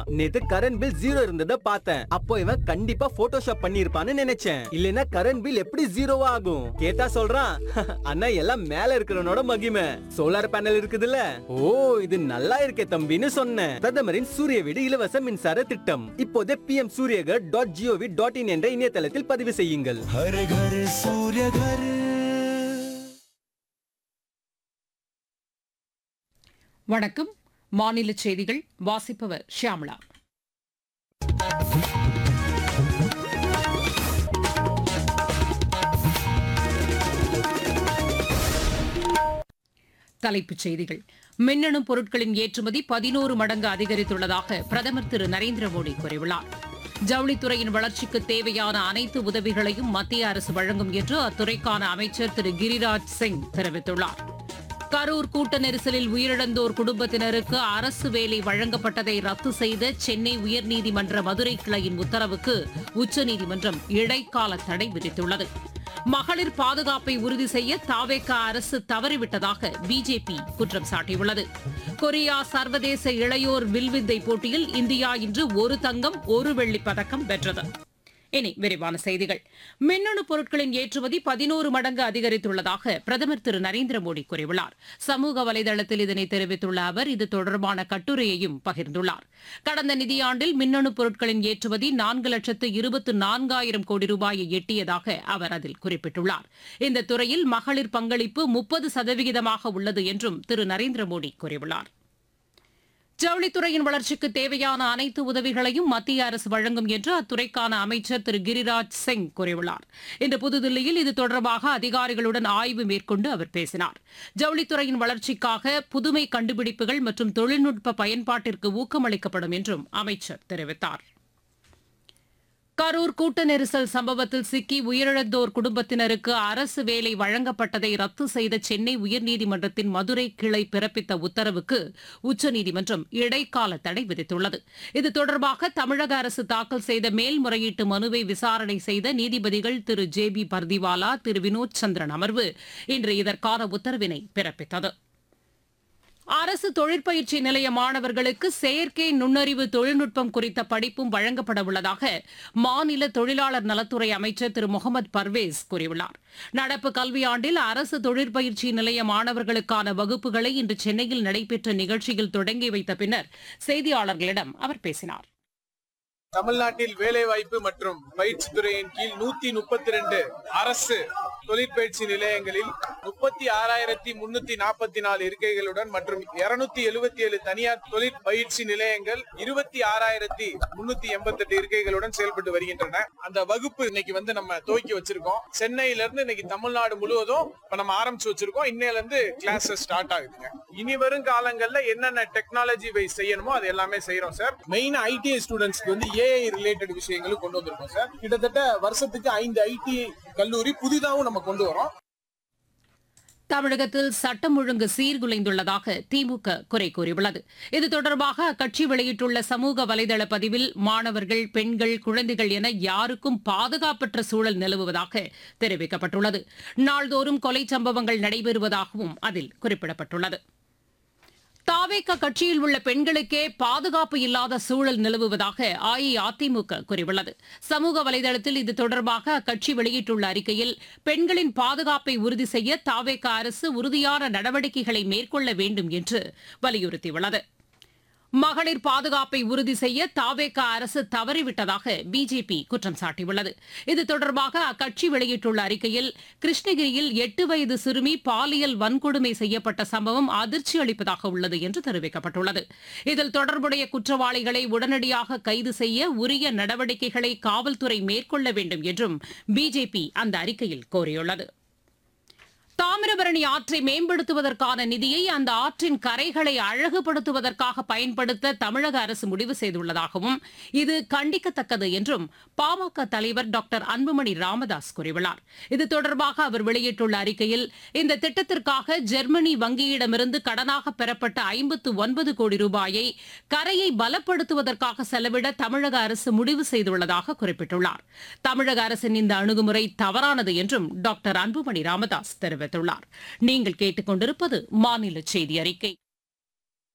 நேத்து current bill zero இருந்தத பார்த்தேன் அப்போ இவன் கண்டிப்பா போட்டோஷாப் பண்ணிருப்பான்னு நினைச்சேன் இல்லனா கரண்ட் பில் எப்படி ஜீரோவா ஆகும் கேட்டா சொல்றான் அண்ணா எல்லாம் மேல இருக்கிறவனோட மகிமை சோலார் பேனல் இருக்குதுல்ல ஓ இது நல்லா இருக்கே தம்பின்னு சொன்னேன் பிரதமரின் சூரிய வீடு இலவச மின்சார திட்டம் இப்போதே PM Suryaghar dot G O V dot in என்ற இணையதளத்தில் பதிவு செய்யுங்கள் हर घर सूर्य घर வணக்கம் மாநில செய்திகள் வாசிப்பவர் ஷியாமளா தலைப்புச் செய்திகள் மின்னணு பொருட்களின் ஏற்றுமதி பதினோரு மடங்கு அதிகரித்துள்ளதாக பிரதமர் திரு நரேந்திர மோடி கூறியுள்ளார் ஜவுளித்துறையின் வளர்ச்சிக்கு தேவையான அனைத்து உதவிகளையும் மத்திய அரசு வழங்கும் என்று அத்துறைக்கான அமைச்சர் திரு கிரிராஜ் சிங் தெரிவித்துள்ளார் கரூர் கூட்ட நெரிசலில் உயிரிழந்தோர் குடும்பத்தினருக்கு அரசு வேலை வழங்கப்பட்டதை ரத்து செய்த சென்னை உயர்நீதிமன்ற மதுரை கிளையின் உத்தரவுக்கு உச்சநீதிமன்றம் இடைக்கால தடை விதித்துள்ளது மகளிர் பாதுகாப்பை உறுதி செய்ய தாவேக அரசு தவறிவிட்டதாக பிஜேபி குற்றம் சாட்டியுள்ளது கொரியா சர்வதேச இளையோர் வில்வித்தை போட்டியில் இந்தியா இன்று ஒரு தங்கம் ஒரு வெள்ளிப் பதக்கம் வென்றது இனி விரிவான செய்திகள் மின்னணு பொருட்களின் ஏற்றுமதி பதினோரு மடங்கு அதிகரித்துள்ளதாக பிரதமர் திரு நரேந்திர மோடி கூறியுள்ளார் சமூக வலைதளத்தில் இதனை தெரிவித்துள்ள அவர் இது தொடர்பான கட்டுரையையும் பகிர்ந்துள்ளார் கடந்த நிதியாண்டில் மின்னணு பொருட்களின் ஏற்றுமதி நான்கு லட்சத்து இருபத்து நான்காயிரம் கோடி ரூபாயை எட்டியதாக அவர் அதில் குறிப்பிட்டுள்ளார் இந்த துறையில் மகளிர் பங்களிப்பு முப்பது சதவிகிதமாக உள்ளது என்றும் திரு நரேந்திர மோடி கூறியுள்ளார் ஜவுளித்துறையின் வளர்ச்சிக்கு தேவையான அனைத்து உதவிகளையும் மத்திய அரசு வழங்கும் என்று அத்துறைக்கான அமைச்சர் திரு கிரிராஜ் சிங் கூறியுள்ளார் இன்று புதுதில்லியில் இது தொடர்பாக அதிகாரிகளுடன் ஆய்வு மேற்கொண்டு அவர் பேசினார் ஜவுளித்துறையின் வளர்ச்சிக்காக புதுமை கண்டுபிடிப்புகள் மற்றும் தொழில்நுட்ப பயன்பாட்டிற்கு ஊக்கமளிக்கப்படும் என்றும் அமைச்சர் தெரிவித்தார் கரூர் கூட்ட நெரிசல் சம்பவத்தில் சிக்கி உயிரிழந்தோர் குடும்பத்தினருக்கு அரசு வேலை வழங்கப்பட்டதை ரத்து செய்த சென்னை உயர்நீதிமன்றத்தின் மதுரை கிளை பிறப்பித்த உத்தரவுக்கு உச்சநீதிமன்றம் இடைக்கால தடை விதித்துள்ளது இது தொடர்பாக தமிழக அரசு தாக்கல் செய்த மேல்முறையீட்டு மனுவை விசாரணை செய்த நீதிபதிகள் திரு ஜே பி பர்திவாலா திரு வினோத் சந்திரன் அமர்வு இன்று இதற்கான உத்தரவினை பிறப்பித்தது அரசு தொழிற்பயிற்சி நிலைய மாணவர்களுக்கு செயற்கை நுண்ணறிவு தொழில்நுட்பம் குறித்த படிப்பும் வழங்கப்பட உள்ளதாக மாநில தொழிலாளர் நலத்துறை அமைச்சர் திரு முகமது பர்வேஸ் கூறியுள்ளார் நடப்பு கல்வியாண்டில் அரசு தொழிற்பயிற்சி நிலைய மாணவர்களுக்கான வகுப்புகளை இன்று சென்னையில் நடைபெற்ற நிகழ்ச்சியில் தொடங்கி வைத்த பின்னர் செய்தியாளர்களிடம் அவர் பேசினார் தமிழ்நாட்டில் வேலைவாய்ப்பு மற்றும் பயிற்சி துறையின் கீழ் நூத்தி முப்பத்தி ரெண்டு அரசு தொழிற்பயிற்சி நிலையங்களில் முப்பத்தி ஆறாயிரத்தி முன்னூத்தி நாற்பத்தி நாலு இருக்கைகளுடன் மற்றும் இருநூத்தி எழுபத்தி ஏழு தனியார் தொழிற்பயிற்சி நிலையங்கள் இருபத்தி ஆறாயிரத்தி முன்னூத்தி எண்பத்தி எட்டு இருக்கைகளுடன் செயல்பட்டு வருகின்றன அந்த வகுப்பு இன்னைக்கு வந்து நம்ம துவக்கி வச்சிருக்கோம் சென்னையில இருந்து இன்னைக்கு தமிழ்நாடு முழுவதும் இப்ப நம்ம ஆரம்பிச்சு வச்சிருக்கோம் இன்னையில இருந்து கிளாஸஸ் ஸ்டார்ட் ஆகுதுங்க இனி வரும் காலங்கள்ல என்னென்ன டெக்னாலஜி வைஸ் செய்யணுமோ அது எல்லாமே செய்யறோம் சார் மெயின் ஐடிஐ ஸ்டூடெண்ட்ஸ்க்கு வந்து ஏஐ ரிலேட்டட் விஷயங்களும் கொண்டு வந்திருக்கோம் சார் கிட்டத்தட்ட வருஷத்துக்கு ஐந்து ஐடி கல்லூரி புதிதாகவும் நம்ம கொண்டு வரோம் தமிழகத்தில் சட்டம் ஒழுங்கு சீர்குலைந்துள்ளதாக திமுக குறை கூறியுள்ளது இது தொடர்பாக அக்கட்சி வெளியிட்டுள்ள சமூக வலைதள பதிவில் மாணவர்கள் பெண்கள் குழந்தைகள் என யாருக்கும் பாதுகாப்பற்ற சூழல் நிலவுவதாக தெரிவிக்கப்பட்டுள்ளது நாள்தோறும் கொலை சம்பவங்கள் நடைபெறுவதாகவும் அதில் குறிப்பிடப்பட்டுள்ளது தாவேக கட்சியில் உள்ள பெண்களுக்கே பாதுகாப்பு இல்லாத சூழல் நிலவுவதாக அஇஅதிமுக கூறியுள்ளது சமூக வலைதளத்தில் இது தொடர்பாக அக்கட்சி வெளியிட்டுள்ள அறிக்கையில் பெண்களின் பாதுகாப்பை உறுதி செய்ய தாவேக அரசு உறுதியான நடவடிக்கைகளை மேற்கொள்ள வேண்டும் என்று வலியுறுத்தியுள்ளது மகளிர் பாதுகாப்பை உறுதி செய்ய தாவேக அரசு தவறிவிட்டதாக பிஜேபி குற்றம் சாட்டியுள்ளது இது தொடர்பாக அக்கட்சி வெளியிட்டுள்ள அறிக்கையில் கிருஷ்ணகிரியில் எட்டு வயது சிறுமி பாலியல் வன்கொடுமை செய்யப்பட்ட சம்பவம் அதிர்ச்சி அளிப்பதாக உள்ளது என்று தெரிவிக்கப்பட்டுள்ளது இதில் தொடர்புடைய குற்றவாளிகளை உடனடியாக கைது செய்ய உரிய நடவடிக்கைகளை காவல்துறை மேற்கொள்ள வேண்டும் என்றும் பிஜேபி அந்த அறிக்கையில் கோரியுள்ளது தாமிரபரணி ஆற்றை மேம்படுத்துவதற்கான நிதியை அந்த ஆற்றின் கரைகளை அழகுபடுத்துவதற்காக பயன்படுத்த தமிழக அரசு முடிவு செய்துள்ளதாகவும் இது கண்டிக்கத்தக்கது என்றும் பாமக தலைவர் டாக்டர் அன்புமணி ராமதாஸ் கூறியுள்ளார் இது தொடர்பாக அவர் வெளியிட்டுள்ள அறிக்கையில் இந்த திட்டத்திற்காக ஜெர்மனி வங்கியிடமிருந்து கடனாக பெறப்பட்ட ஐம்பத்து ஒன்பது கோடி ரூபாயை கரையை பலப்படுத்துவதற்காக செலவிட தமிழக அரசு முடிவு செய்துள்ளதாக குறிப்பிட்டுள்ளார் தமிழக அரசின் இந்த அணுகுமுறை தவறானது என்றும் டாக்டர் அன்புமணி ராமதாஸ் தெரிவித்துள்ளார் நீங்கள் கேட்டுக்கொண்டிருப்பது மாநில செய்தி அறிக்கை